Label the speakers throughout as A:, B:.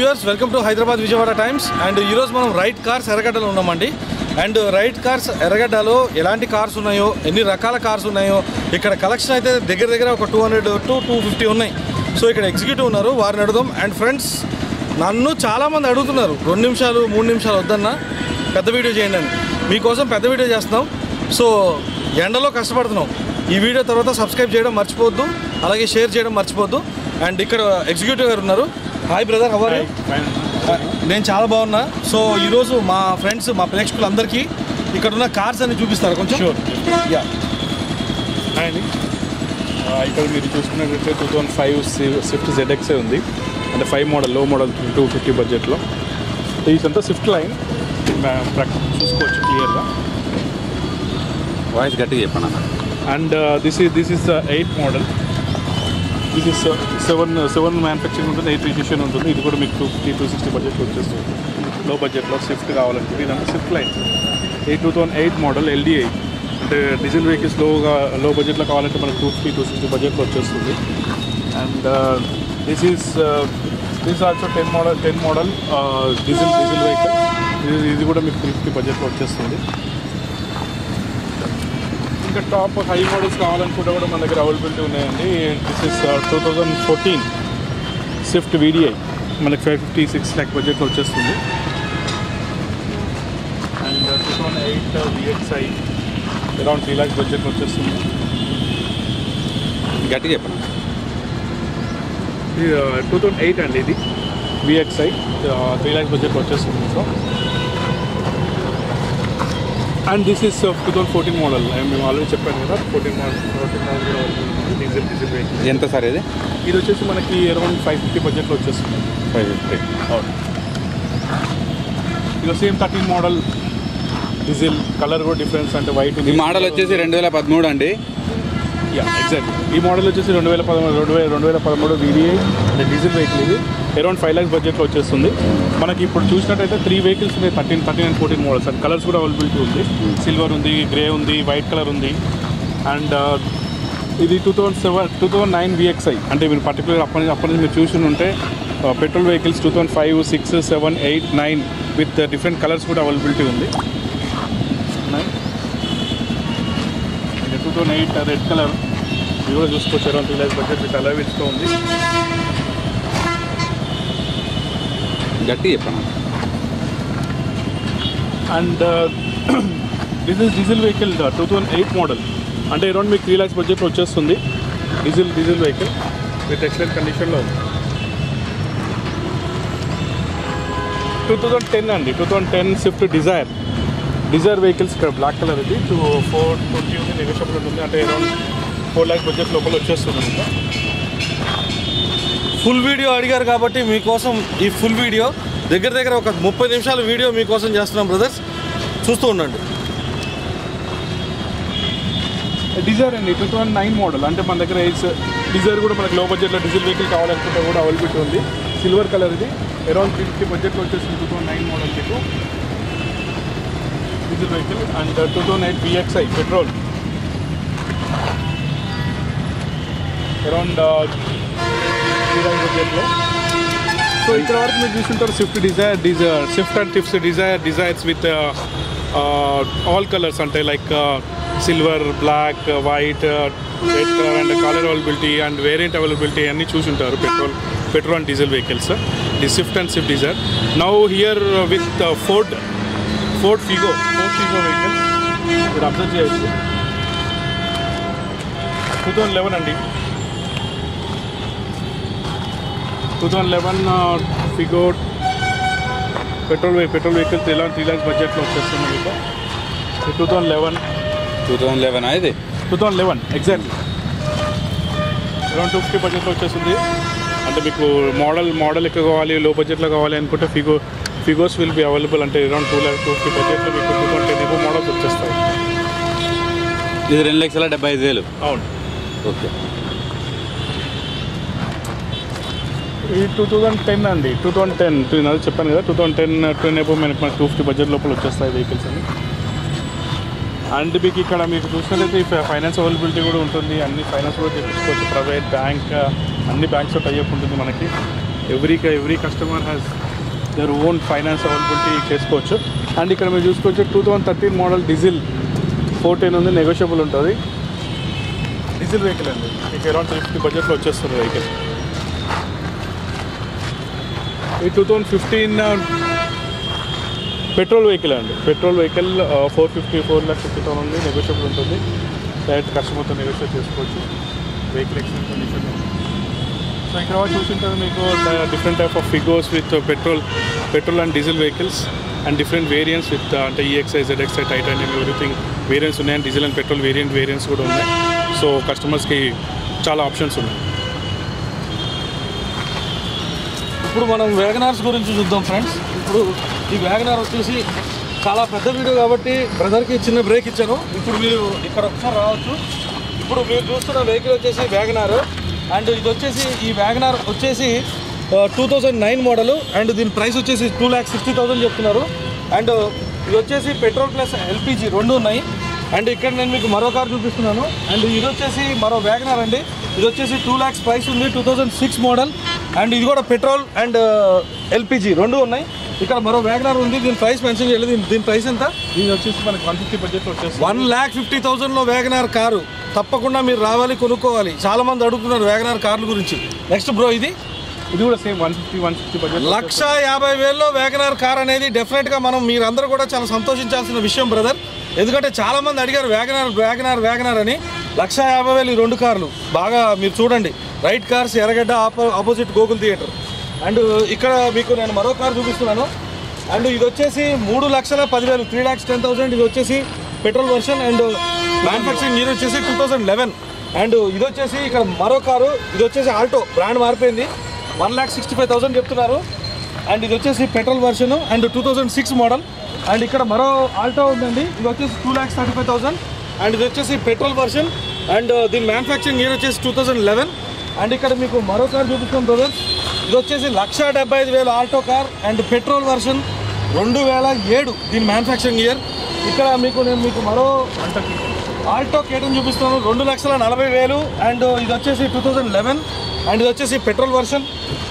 A: Viewers welcome to Hyderabad Vijayawada times and ఈరోజు మనం right cars ఎర్రగడ్డలో ఉన్నామండి అండ్ రైట్ కార్స్ ఎర్రగడ్డలో ఎలాంటి కార్స్ ఉన్నాయో ఎన్ని రకాల కార్స్ ఉన్నాయో ఇక్కడ కలెక్షన్ అయితే దగ్గర దగ్గర ఒక two hundred to two fifty ఉన్నాయి సో ఇక్కడ ఎగ్జిక్యూటివ్ ఉన్నారు వారిని అడుగుదాం అండ్ ఫ్రెండ్స్ నన్ను చాలామంది అడుగుతున్నారు రెండు నిమిషాలు మూడు నిమిషాలు వద్దన్నా పెద్ద వీడియో చేయండి అని మీకోసం పెద్ద వీడియో చేస్తున్నాం సో ఎండలో కష్టపడుతున్నాం ఈ వీడియో తర్వాత సబ్స్క్రైబ్ చేయడం మర్చిపోవద్దు అలాగే షేర్ చేయడం మర్చిపోవద్దు అండ్ ఇక్కడ ఎగ్జిక్యూటివ్ గారు ఉన్నారు హాయ్ బ్రదర్ హవర్ నేను చాలా బాగున్నా సో ఈరోజు మా ఫ్రెండ్స్ మా ప్రేక్షకులందరికీ ఇక్కడ ఉన్న కార్స్ అన్ని చూపిస్తారు కొంచెం
B: షూర్
A: యా
B: హాయ్ అండి ఆ, ఇక్కడ మీరు చూసుకున్నట్లయితే two thousand five Swift ZXI ఉంది అంటే ఫైవ్ మోడల్ లో మోడల్ టూ ఫిఫ్టీ బడ్జెట్లో ఇదంతా స్విఫ్ట్ లైన్ చూసుకోవచ్చు క్లియర్గా
C: వాయిస్ గట్టిగా చెప్పండి అన్న
B: and this is this is eight model this is seven seven manufacturing ఉంటుంది ఎయిట్ రిజిస్ట్రేషన్ ఉంటుంది ఇది కూడా మీకు టూ ఫిఫ్టీ టూ సిక్స్టీ బడ్జెట్లో వచ్చేస్తుంది లో బడ్జెట్లో స్విఫ్ట్ కావాలనుకుంటే ఇదంతా Swift line eight two thousand eight model LDI అంటే డీజిల్ వెహికల్స్ లోగా లో బడ్జెట్లో కావాలంటే మనకు టూ ఫిఫ్టీ టూ సిక్స్టీ బడ్జెట్లో వచ్చేస్తుంది and this is this also ten model ten model diesel diesel vehicle ఇది ఇది కూడా మీకు త్రీ ఫిఫ్టీ బడ్జెట్లో వచ్చేస్తుంది ఇంకా టాప్ హై మోడల్స్ కావాలనుకుంటే కూడా మన దగ్గర అవైలబిలిటీ ఉన్నాయండి this is two thousand fourteen Swift VDI మనకి ఫైవ్ ఫిఫ్టీ సిక్స్ ల్యాక్ బడ్జెట్లో వచ్చేస్తుంది and two thousand eight VXI around three lakhs బడ్జెట్లో వచ్చేస్తుంది
C: గట్టిగా చెప్పండి
B: టూ థౌజండ్ ఎయిట్ అండి ఇది విఎక్స్ఐ త్రీ ల్యాక్స్ బడ్జెట్లో వచ్చేస్తుంది so and this is two thousand fourteen model మేము ఆల్రెడీ చెప్పాను కదా ఫోర్టీన్ మోడల్ ఫోర్టీన్ మోడల్ కూడా డీజిల్ డీజిల్ వెహికల్
C: ఎంత సార్ ఇది
B: ఇది వచ్చేసి మనకి అరౌండ్ ఫైవ్ ఫిఫ్టీ బడ్జెట్లో వచ్చేస్తుంది
C: ఫైవ్ ఫిఫ్టీ
B: అవును ఇది same thirteen model diesel colour కూడా డిఫరెన్స్ అంటే వైట్
C: ఈ మోడల్ వచ్చేసి రెండు వేల పదమూడు అండి
B: యా ఎగ్జాక్ట్లీ ఈ మోడల్ వచ్చేసి రెండు వేల పదమూడు రెండు వేల రెండు వేల పదమూడు వీడిఐ అంటే డీజిల్ వెహికల్ ఇది అరౌండ్ ఫైవ్ ల్యాక్స్ బడ్జెట్లో వచ్చేస్తుంది మనకి ఇప్పుడు చూసినట్టయితే త్రీ వెహికల్స్ ఉన్నాయి thirteen thirteen and fourteen models and colours కూడా అవైలబిలిటీ ఉంది సిల్వర్ ఉంది గ్రే ఉంది వైట్ కలర్ ఉంది అండ్ ఇది two thousand seven two thousand nine VXI అంటే మీరు పర్టికులర్ అప్పటి అప్పటి నుంచి మీరు చూసి ఉంటే petrol vehicles two thousand five six seven eight nine with different colours కూడా అవైలబిలిటీ ఉంది nine two thousand eight red colour ఇది కూడా చూసుకోవచ్చు around three lakhs budget with అలవిన్స్తో ఉంది
C: గట్టిగా చెప్పండి
B: and this is diesel vehicle two thousand eight model అంటే అరౌండ్ మీకు త్రీ ల్యాక్స్ బడ్జెట్ వచ్చేస్తుంది diesel diesel vehicle with excellent కండిషన్లో ఉంది టూ థౌజండ్ టెన్ అండి two thousand ten Swift Dzire Dzire vehicles ఇక్కడ బ్లాక్ కలర్ ఇది టూ ఫోర్ ట్వంటీ ఉంది negotiable ఉంటుంది అంటే అరౌండ్ ఫోర్ ల్యాక్స్ బడ్జెట్ లోపల వచ్చేస్తుంది ఇంకా
A: ఫుల్ వీడియో అడిగారు కాబట్టి మీకోసం ఈ ఫుల్ వీడియో దగ్గర దగ్గర ఒక ముప్పై నిమిషాల వీడియో మీకోసం చేస్తున్నాం బ్రదర్స్ చూస్తూ ఉండండి
B: డిజైర్ అండి టూ థౌసండ్ నైన్ మోడల్ అంటే మన దగ్గర ఎయిట్స్ డిజైర్ కూడా మనకి లో బడ్జెట్లో డీజిల్ వెహికల్ కావాలనుకుంటే కూడా అవైలబిలిటీ ఉంది సిల్వర్ కలర్ ఇది అరౌండ్ త్రీ ఫిఫ్టీ బడ్జెట్లో వచ్చేసింది టూ థౌసండ్ నైన్ మోడల్ మీకు diesel vehicle and two thousand eight VXI petrol around three lakh బడ్జెట్లో సో ఇక్కడ వరకు మీరు చూస్తుంటారు Swift Dzire Dzire Swift and tips Dzire Dzires with all colours అంటే like silver black white red colour and colour availability and variant availability అన్నీ చూసుంటారు petrol petrol and diesel vehicles the Swift and Swift Dzire now here with Ford Ford Figo Ford Figo vehicle మీరు observe చేయొచ్చు two thousand eleven అండి two thousand eleven Figo petrol petrol vehicles ఇలా three lakhs బడ్జెట్లో వచ్చేస్తుంది మీకు two thousand eleven
C: two thousand eleven ఇది
B: two thousand eleven exactly around two fifty బడ్జెట్లో వచ్చేస్తుంది అంటే మీకు మోడల్ మోడల్ ఎక్కువ కావాలి లో బడ్జెట్లో కావాలి అనుకుంటే Figo Figos will be available అంటే around two lakh two fifty బడ్జెట్లో మీకు టూ థౌసండ్ టెన్ ఎక్కువ మోడల్స్ వచ్చేస్తాయి
C: ఇది రెండు లక్షల డెబ్బై ఐదు వేలు
B: అవును
C: ఓకే
B: ఈ టూ థౌజండ్ టెన్ అండి టూ థౌజండ్ టెన్ అది చెప్పాను కదా two thousand ten ten above మనకి మనకి టూ ఫిఫ్టీ బడ్జెట్ లోపల వచ్చేస్తాయి వెహికల్స్ అని అండ్ మీకు ఇక్కడ మీకు చూసినట్లయితే ఫైనాన్స్ అవైలబిలిటీ కూడా ఉంటుంది అన్ని ఫైనాన్స్ కూడా చేయించుకోవచ్చు ప్రైవేట్ బ్యాంక్ అన్ని బ్యాంక్స్ టైఅప్ ఉంటుంది మనకి every every customer has their own finance availability చేసుకోవచ్చు అండ్ ఇక్కడ మీరు చూసుకోవచ్చు two thousand thirteen model diesel fourteen ఉంది నెగోషియబుల్ ఉంటుంది డీజిల్ వెహికల్ అండి మీకు అరౌండ్ త్రీ ఫిఫ్టీ బడ్జెట్లో వచ్చేస్తుంది వెహికల్ ఈ two thousand fifteen petrol vehicle అండి petrol vehicle four fifty four lakh fifty thousand ఉంది నెగోషియబుల్ ఉంటుంది డైరెక్ట్ కస్టమర్తో నెగోషియేట్ చేసుకోవచ్చు వెహికల్ ఎక్స్టెంట్ కండిషన్ సో ఇక్కడ వాళ్ళు చూసింటారు మీకు different type of Figos with petrol petrol and diesel vehicles and different variants with అంటే EXI ZXI titanium everything variants ఉన్నాయి and diesel and petrol variant variants కూడా ఉన్నాయి సో కస్టమర్స్కి చాలా ఆప్షన్స్ ఉన్నాయి
A: ఇప్పుడు మనం వ్యాగనార్స్ గురించి చూద్దాం ఫ్రెండ్స్ ఇప్పుడు ఈ వ్యాగనార్ వచ్చేసి చాలా పెద్ద వీడియో కాబట్టి బ్రదర్కి చిన్న బ్రేక్ ఇచ్చాను ఇప్పుడు మీరు ఇక్కడ ఒకసారి రావచ్చు ఇప్పుడు మీరు చూస్తున్న వెహికల్ వచ్చేసి వ్యాగనార్ అండ్ ఇది వచ్చేసి ఈ వ్యాగనార్ వచ్చేసి two thousand nine model and దీని ప్రైస్ వచ్చేసి టూ ల్యాక్ సిక్స్టీ థౌసండ్ చెప్తున్నారు అండ్ ఇది వచ్చేసి పెట్రోల్ ప్లస్ ఎల్పిజి రెండు ఉన్నాయి అండ్ ఇక్కడ నేను మీకు మరో కార్ చూపిస్తున్నాను అండ్ ఇది వచ్చేసి మరో వ్యాగనార్ అండి ఇది వచ్చేసి టూ ల్యాక్స్ ప్రైస్ ఉంది two thousand six model and ఇది కూడా పెట్రోల్ అండ్ ఎల్పిజి రెండు ఉన్నాయి ఇక్కడ మరో వ్యాగనార్ ఉంది దీని ప్రైస్ మెన్షన్ చేయలేదు దీని- దీని ప్రైస్ ఎంత
B: ఇది వచ్చేసి మనకి వన్ ఫిఫ్టీ బడ్జెట్లో వచ్చేస్తుంది
A: వన్ ల్యాక్ ఫిఫ్టీ థౌసండ్లో వ్యాగనార్ కారు తప్పకుండా మీరు రావాలి కొనుక్కోవాలి చాలా మంది అడుగుతున్నారు వ్యాగనార్ కార్ల గురించి నెక్స్ట్ బ్రో ఇది
B: ఇది కూడా same one fifty one fifty budget
A: లక్ష యాభై వేల్లో వ్యాగనార్ కార్ అనేది డెఫినెట్గా మనం మీరందరూ కూడా చాలా సంతోషించాల్సిన విషయం బ్రదర్ ఎందుకంటే చాలా మంది అడిగారు వ్యాగనార్ వ్యాగనార్ వ్యాగనార్ అని లక్ష యాభై వేలు ఈ రెండు కార్లు బాగా మీరు చూడండి రైట్ కార్స్ ఎర్రగడ్డ ఆపో ఆపోజిట్ గోకుల్ థియేటర్ అండ్ ఇక్కడ మీకు నేను మరో కార్ చూపిస్తున్నాను అండ్ ఇది వచ్చేసి మూడు లక్షల పదివేలు త్రీ ల్యాక్స్ టెన్ థౌసండ్ ఇది వచ్చేసి petrol version and manufacturing year వచ్చేసి టూ థౌసండ్ లెవెన్ అండ్ ఇది వచ్చేసి ఇక్కడ మరో కారు ఇది వచ్చేసి ఆల్టో బ్రాండ్ మారిపోయింది one lakh sixty five thousand చెప్తున్నారు అండ్ ఇది వచ్చేసి petrol version and two thousand six model and ఇక్కడ మరో ఆల్టో ఉందండి ఇది వచ్చేసి two lakhs thirty five thousand and ఇది వచ్చేసి పెట్రోల్ వర్షన్ అండ్ దీని మ్యానుఫ్యాక్చరింగ్ ఇయర్ వచ్చేసి టూ థౌసండ్ లెవెన్ అండ్ ఇక్కడ మీకు మరో కార్ చూపిస్తాం బ్రదర్స్ ఇది వచ్చేసి లక్ష డెబ్బై ఐదు వేలు Alto car and petrol version రెండు వేల ఏడు దీని మ్యానుఫ్యాక్చరింగ్ ఇయర్ ఇక్కడ మీకు నేను మీకు మరో ఆల్టో కేటన్ చూపిస్తున్నాను రెండు లక్షల నలభై వేలు అండ్ ఇది వచ్చేసి టూ థౌజండ్ లెవెన్ అండ్ ఇది వచ్చేసి పెట్రోల్ వర్షన్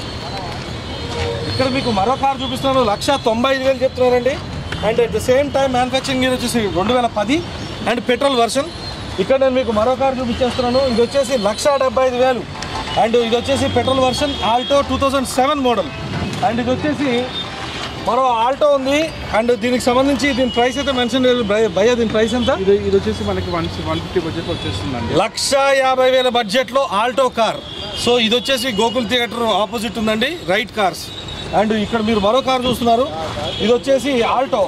A: ఇక్కడ మీకు మరో కార్ చూపిస్తున్నాను లక్ష తొంభై ఐదు వేలు చెప్తున్నారండి and at the same time manufacturing year వచ్చేసి రెండు వేల పది అండ్ పెట్రోల్ వర్షన్ ఇక్కడ నేను మీకు మరో కార్ చూపించేస్తున్నాను ఇది వచ్చేసి లక్ష డెబ్బై ఐదు వేలు అండ్ ఇది వచ్చేసి petrol version Alto two thousand seven model and ఇది వచ్చేసి మరో ఆల్టో ఉంది అండ్ దీనికి సంబంధించి దీని ప్రైస్ అయితే మెన్షన్ లేదు భయ- భయ్యా దీని ప్రైస్ ఎంత
B: ఇది ఇది వచ్చేసి మనకి వన్ వన్ ఫిఫ్టీ బడ్జెట్లో వచ్చేస్తుందండి
A: లక్ష యాభై వేల బడ్జెట్లో ఆల్టో కార్ సో ఇది వచ్చేసి గోకుల్ థియేటర్ ఆపోజిట్ ఉందండి రైట్ కార్స్ అండ్ ఇక్కడ మీరు మరో కార్ చూస్తున్నారు ఇది వచ్చేసి Alto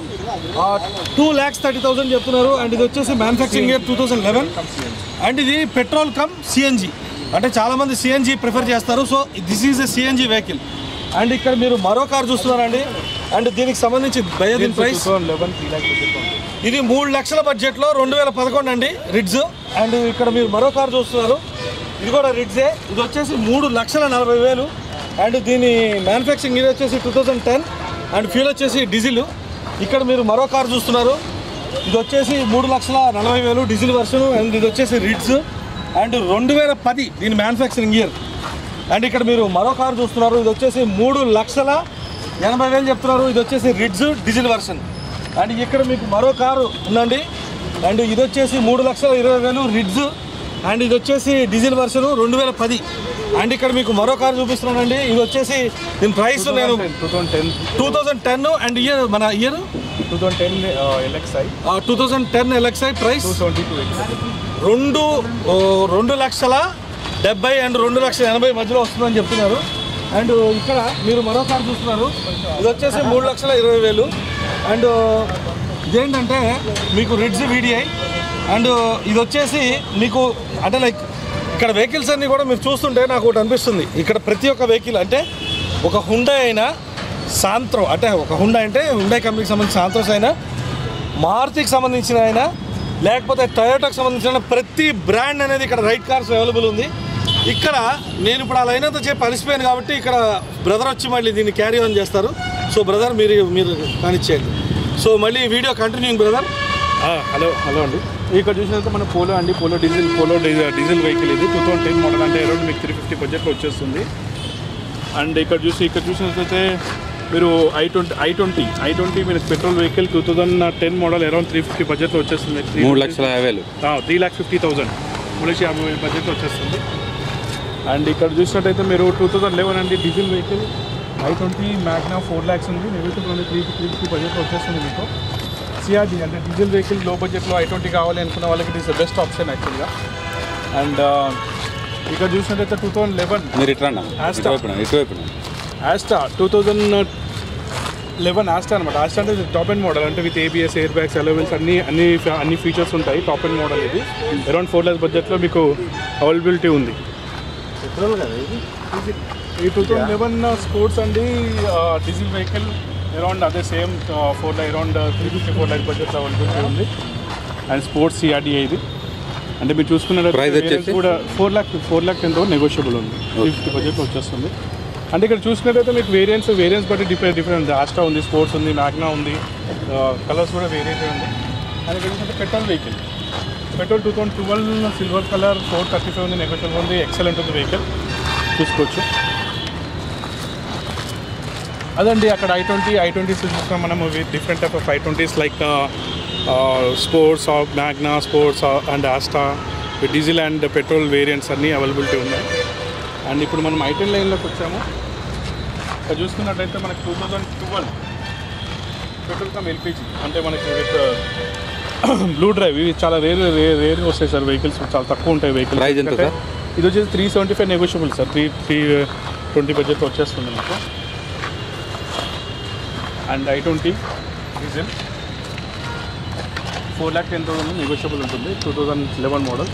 A: two lakhs thirty thousand చెప్తున్నారు అండ్ ఇది వచ్చేసి manufacturing year two thousand eleven and ఇది పెట్రోల్ కమ్ సిఎన్జి అంటే చాలామంది సిఎన్జి ప్రిఫర్ చేస్తారు so this is a CNG vehicle and ఇక్కడ మీరు మరో కార్ చూస్తున్నారండి అండ్ దీనికి సంబంధించి భయ దీని
B: two
A: price
B: thousand eleven three lakh బడ్జెట్లో
A: ఇది మూడు లక్షల బడ్జెట్లో రెండు వేల పదకొండు అండి రిడ్జ్ అండ్ ఇక్కడ మీరు మరో కార్ చూస్తున్నారు ఇది కూడా రిడ్జే ఇది వచ్చేసి మూడు లక్షల నలభై వేలు అండ్ దీని మ్యానుఫ్యాక్చరింగ్ ఇది వచ్చేసి two thousand ten and fuel వచ్చేసి డీజిల్ ఇక్కడ మీరు మరో కార్ చూస్తున్నారు ఇది వచ్చేసి మూడు లక్షల నలభై వేలు డీజిల్ వర్షన్ అండ్ ఇది వచ్చేసి రిడ్జ్ అండ్ రెండు వేల పది దీని మ్యానుఫ్యాక్చరింగ్ ఇయర్ అండ్ ఇక్కడ మీరు మరో కార్ చూస్తున్నారు ఇది వచ్చేసి మూడు లక్షల ఎనభై వేలు చెప్తున్నారు ఇది వచ్చేసి రిడ్జ్ డీజిల్ వర్షన్ అండ్ ఇక్కడ మీకు మరో కారు ఉందండి అండ్ ఇది వచ్చేసి మూడు లక్షల ఇరవై వేలు రిడ్జ్ అండ్ ఇది వచ్చేసి డీజిల్ వర్షన్ రెండు వేల పది అండ్ ఇక్కడ మీకు మరో కారు చూపిస్తున్నానండి ఇది వచ్చేసి దీని ప్రైస్ నేను
B: two thousand ten
A: two thousand ten and year మన year
B: two thousand ten LXI
A: two thousand ten LXI price
B: two seventy two
A: రెండు ఓ, రెండు లక్షల డెబ్బై అండ్ రెండు లక్షల ఎనభై మధ్యలో వస్తుందని చెప్తున్నారు అండ్ ఇక్కడ మీరు మరో కార్ చూస్తున్నారు ఇది వచ్చేసి మూడు లక్షల ఇరవై వేలు అండ్ ఇదేంటంటే మీకు రిడ్జ్ వీడిఐ అండ్ ఇది వచ్చేసి మీకు అంటే లైక్ ఇక్కడ వెహికల్స్ అన్నీ కూడా మీరు చూస్తుంటే నాకు ఒకటి అనిపిస్తుంది ఇక్కడ ప్రతి ఒక్క వెహికల్ అంటే ఒక హుండా అయినా సాంత్రో అంటే ఒక హుండా అంటే హుండా కంపెనీకి సంబంధించిన సాంత్రోస్ అయినా మారుతికి సంబంధించిన అయినా లేకపోతే టయోటాకి సంబంధించిన ప్రతి బ్రాండ్ అనేది ఇక్కడ రైట్ కార్స్ అవైలబుల్ ఉంది ఇక్కడ నేను ఇప్పుడు అలా అయినంత చెప్పి అలసిపోయాను కాబట్టి ఇక్కడ బ్రదర్ వచ్చి మళ్ళీ దీన్ని క్యారీ ఆన్ చేస్తారు సో బ్రదర్ మీరు మీరు కానిచ్చేయండి సో మళ్ళీ video continuing brother
B: hello hello అండి ఇక్కడ చూసినంత మన పోలో అండి Polo diesel Polo diesel diesel vehicle ఇది టూ థౌసండ్ టెన్ మోడల్ అంటే అరౌండ్ మీకు త్రీ ఫిఫ్టీ బడ్జెట్లో వచ్చేస్తుంది అండ్ ఇక్కడ చూసి ఇక్కడ చూసినట్లయితే మీరు i twenty i twenty i twenty మీరు petrol vehicle two thousand ten model around three fifty బడ్జెట్లో వచ్చేస్తుంది
C: మూడు లక్షల యాభై వేలు
B: త్రీ ల్యాక్ ఫిఫ్టీ థౌసండ్ మూడు లక్షల యాభై వేల బడ్జెట్లో వచ్చేస్తుంది అండ్ ఇక్కడ చూసినట్టయితే మీరు టూ థౌజండ్ లెవెన్ అండి diesel vehicle i twenty Magna four lakhs ఉంది నెగిటివ్ ఉంది త్రీ త్రీ ఫిఫ్టీ బడ్జెట్లో వచ్చేస్తుంది మీకు సిఆర్డి అంటే డీజిల్ వెహికల్ లో బడ్జెట్లో ఐ ట్వంటీ కావాలి అనుకున్న వాళ్ళకి it is the best option actually and ఇక్కడ చూసినట్టయితే టూ థౌజండ్ లెవెన్
C: మీరు ఇట్లా అన్న
B: Astra.
C: ఇటువైపున ఇటువైపున
B: Asta two thousand eleven Asta అనమాట ఆస్టా అంటే టాప్ ఎండ్ మోడల్ అంటే with ABS air bags alloy wheels అన్ని అన్ని అన్ని ఫీచర్స్ ఉంటాయి టాప్ ఎండ్ మోడల్ ఇది అరౌండ్ ఫోర్ ల్యాక్స్ బడ్జెట్లో మీకు అవైలబిలిటీ ఉంది ఈ టూ థౌజండ్ లెవెన్ స్పోర్ట్స్ అండి డీజిల్ వెహికల్ అరౌండ్ అదే same four lakh around three fifty four lakh బడ్జెట్లో అవైలబిలిటీ ఉంది అండ్ స్పోర్ట్స్ సిఆర్డీ ఇది అంటే మీరు చూసుకున్నట్టు
C: Price వచ్చేసి?
B: కూడా ఫోర్ ల్యాక్ ఫోర్ ల్యాక్ ఎంతో నెగోషియబుల్ ఉంది ఫిఫ్టీ బడ్జెట్లో వచ్చేస్తుంది అంటే ఇక్కడ చూసినట్టయితే మీకు వేరియంట్స్ వేరియంట్స్ బట్టి డిఫరెంట్ డిఫరెంట్ ఉంది ఆస్టా ఉంది స్పోర్ట్స్ ఉంది మ్యాగ్నా ఉంది కలర్స్ కూడా వేరియంట్ ఉంది అండ్ ఇక్కడ చూసినట్టు petrol vehicle petrol two thousand twelve silver colour four thirty five ఉంది నెగోషియబుల్ ఉంది ఎక్సలెంట్ ఉంది వెహికల్ చూసుకోవచ్చు అదండి అక్కడ ఐ ట్వంటీ ఐ ట్వంటీస్ చూసుకున్నాం మనం with different type of i twenties like sports of Magna sports and Asta diesel and petrol variants అన్నీ availability ఉన్నాయి అండ్ ఇప్పుడు మనం ఐటెన్ లైన్లోకి వచ్చాము ఇక్కడ చూసుకున్నట్టయితే మనకి two thousand twelve petrol cum LPG అంటే మనకి విత్ బ్లూ డ్రైవ్ ఇవి చాలా రేర్ రేర్ రేర్గా వస్తాయి సార్ వెహికల్స్ చాలా తక్కువ ఉంటాయి వెహికల్స్
C: Price ఎంత సార్?
B: ఇది వచ్చేసి three seventy five negotiable sir three three twenty budget వచ్చేస్తుంది మీకు and i twenty diesel four lakh ten thousand negotiable ఉంటుంది two thousand eleven model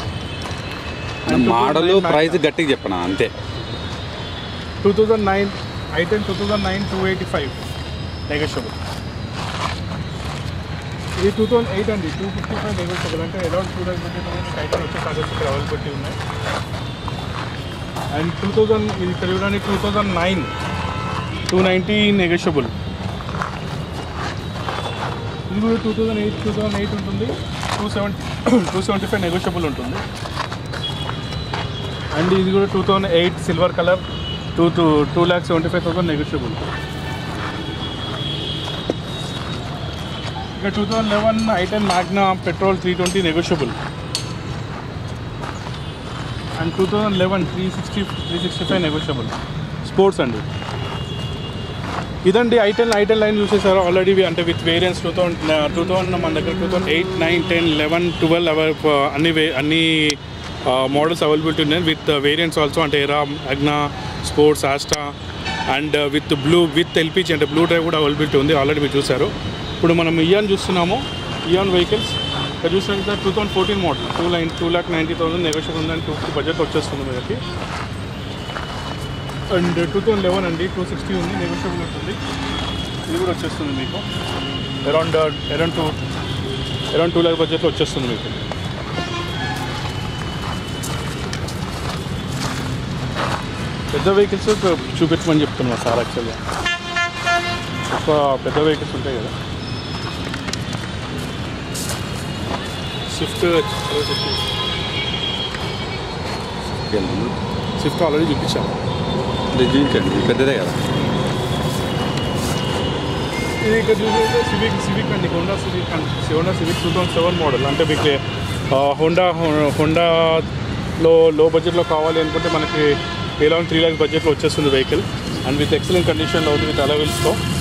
C: model price గట్టిగా చెప్పనా అంతే
B: two thousand nine i ten two thousand nine two eighty five negotiable ఇది two thousand eight అండి two fifty five negotiable అంటే around two thousand twenty item వచ్చే కార్డెస్ ఇక్కడ అవైలబిలిటీ ఉన్నాయి అండ్ టూ థౌజండ్ ఇది ఇక్కడ చూడండి two thousand nine two ninety negotiable ఇది కూడా two thousand eight two thousand eight ఉంటుంది two seventy two seventy five negotiable ఉంటుంది అండ్ ఇది కూడా two thousand eight silver colour two two two lakh seventy five thousand negotiable ఇక two thousand eleven i ten Magna petrol three twenty negotiable and two thousand eleven three sixty three sixty five negotiable sports అండి ఇదండి i ten i ten line చూసేసారు already అంటే with variants two thousand two thousand మన దగ్గర two thousand eight nine ten eleven twelve అన్ని వే అన్ని models availability ఉన్నాయి విత్ వేరియంట్స్ ఆల్సో అంటే Era Magna sports Asta and with blue with LPG అంటే బ్లూ డ్రైవ్ కూడా అవైలబిలిటీ ఉంది ఆల్రెడీ మీరు చూసారు ఇప్పుడు మనం ఇయాన్ చూస్తున్నాము ఇయాన్ వెహికల్స్ ఇక్కడ చూసినట్లయితే two thousand fourteen model two line two lakh ninety thousand negotiable ఉందని టూ ఫిఫ్టీ బడ్జెట్ వచ్చేస్తుంది మీదకి అండ్ టూ థౌసండ్ లెవెన్ అండి టూ సిక్స్టీ ఉంది నెగోషియబుల్ ఉంటుంది ఇది కూడా వచ్చేస్తుంది మీకు around around two around two lakh బడ్జెట్లో వచ్చేస్తుంది మీకు పెద్ద వెహికల్స్ చూపించమని చెప్తున్నా సార్ యాక్చువల్గా ఎక్కువ పెద్ద వెహికల్స్ ఉంటాయి కదా స్విఫ్ట్ స్విఫ్ట్ ఆల్రెడీ చూపించాము
C: ఇది చూపించండి ఇది పెద్దదే కదా
B: ఇది ఇక్కడ చూసేస్తే సివిక్ సివిక్ అండి హోండా సివిక్ అండి Honda Civic two thousand seven model అంటే మీకు ఆ, హోండా హోండాలో లో బడ్జెట్లో కావాలి అనుకుంటే మనకి అరౌండ్ త్రీ ల్యాక్స్ బడ్జెట్లో వచ్చేస్తుంది వెహికల్ అండ్ విత్ ఎక్సలెంట్ కండిషన్లో ఉంది విత్ అలవెల్స్తో